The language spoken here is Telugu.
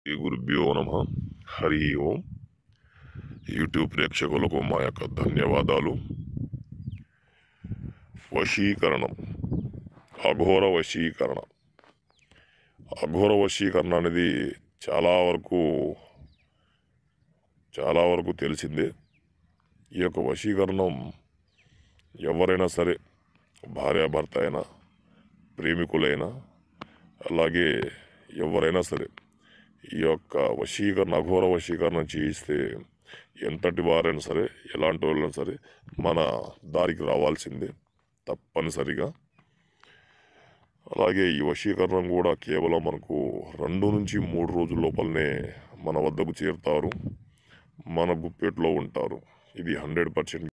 శ్రీ గురుభ్యో నమ హరి ఓం యూట్యూబ్ ప్రేక్షకులకు మా యొక్క ధన్యవాదాలు వశీకరణం అఘోర వశీకరణ అఘోర వశీకరణ అనేది చాలా వరకు చాలా వరకు తెలిసిందే ఈ యొక్క వశీకరణం ఎవరైనా సరే భార్యాభర్త అయినా ప్రేమికులైనా అలాగే ఎవరైనా సరే ఈ యొక్క వశీకరణ అఘోర వశీకరణ చేయిస్తే ఎంతటి వారైనా సరే ఎలాంటి వాళ్ళైనా సరే మన దారికి రావాల్సిందే తప్పనిసరిగా అలాగే ఈ వశీకరణం కూడా కేవలం మనకు రెండు నుంచి మూడు రోజుల లోపలనే మన వద్దకు చేరుతారు మన గుప్పెట్లో ఉంటారు ఇది హండ్రెడ్ పర్సెంట్